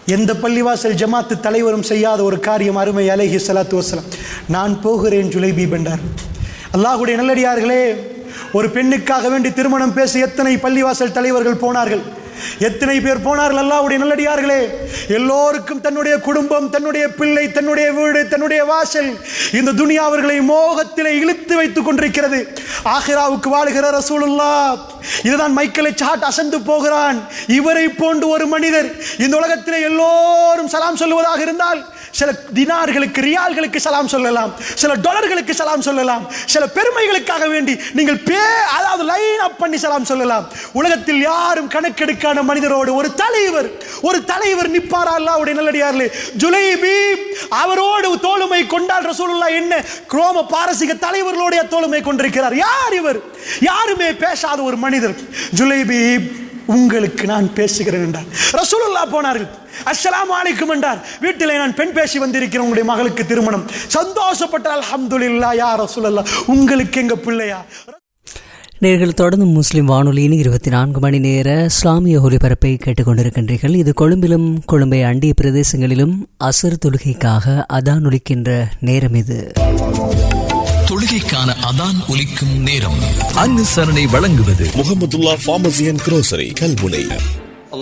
எந்த பள்ளிவாசல் ஜமாத்து தலைவரும் செய்யாத ஒரு காரியம் அருமை அலைஹி ஸலாத்து வஸலாம் நான் போகிறேன் ஜுலைபி பெண்டார் அல்லாஹ்வுடைய நல்லடியார்களே ஒரு பெண்ணுக்காக வேண்டி திருமணம் பேச எத்தனை பள்ளிவாசல் தலைவர்கள் போனார்கள் எத்தனை பேர் போனார்கள் அல்லாஹ்வுடைய நல்லடியார்களே எல்லோருக்கும் தன்னுடைய குடும்பம் தன்னுடைய பிள்ளை தன்னுடைய வீடு தன்னுடைய வாசல் இந்த துனியா அவர்களை மோகத்திலே இழுத்து வைத்துக் கொண்டிருக்கிறது ஆஹிராவுக்கு வாழுகிற ரசூலுல்லா இதுதான் மைக்கேலை சாட் அசந்து போகிறான் இவரை போன்று ஒரு மனிதர் இந்த உலகத்திலே எல்லோரும் சலாம் சொல்லுவதாக இருந்தால் சில தினார்களுக்கு ரியால்களுக்கு சலாம் சொல்லலாம் சில டாலர்களுக்கு சலாம் சொல்லலாம் சில பெருமைகளுக்காக வேண்டி நீங்கள் பே அதாவது லைன் அப் பண்ணி சலாம் சொல்லலாம் உலகத்தில் யாரும் கணக்கெடுக்கான மனிதரோடு ஒரு தலைவர் ஒரு தலைவர் நிப்பாரா அல்லாவுடைய நல்லடியார்களே ஜுலைபி அவரோடு தோளுமை கொண்டால் ரசூலுல்லாஹ் என்ன குரோம பாரசீக தலைவர்களுடைய தோளுமை கொண்டிருக்கிறார் யார் இவர் யாருமே பேசாத ஒரு மனிதர் ஜுலைபி உங்களுக்கு நான் பேசுகிறேன் என்றார் ரசூலுல்லா போனார்கள் அஸ்ஸலாமு அலைக்கும் என்றார் வீட்டிலே நான் பெண் பேசி வந்திருக்கிறேன் உங்களுடைய மகளுக்கு திருமணம் சந்தோஷப்பட்டால் அல்ஹம்துலில்லாஹ் யா ரசூலல்லாஹ் உங்களுக்கு எங்க பிள்ளையா நேர்கள் தொடர்ந்து முஸ்லிம் வானொலியின் இருபத்தி நான்கு மணி நேர இஸ்லாமிய ஒலிபரப்பை கேட்டுக்கொண்டிருக்கின்றீர்கள் இது கொழும்பிலும் கொழும்பை அண்டிய பிரதேசங்களிலும் அசர் தொழுகைக்காக அதான் ஒலிக்கின்ற நேரம் இது தொழுகைக்கான அதான் ஒலிக்கும் நேரம் அனுசரணை வழங்குவது Mohamedulla pharmacy and grocery Kalmunai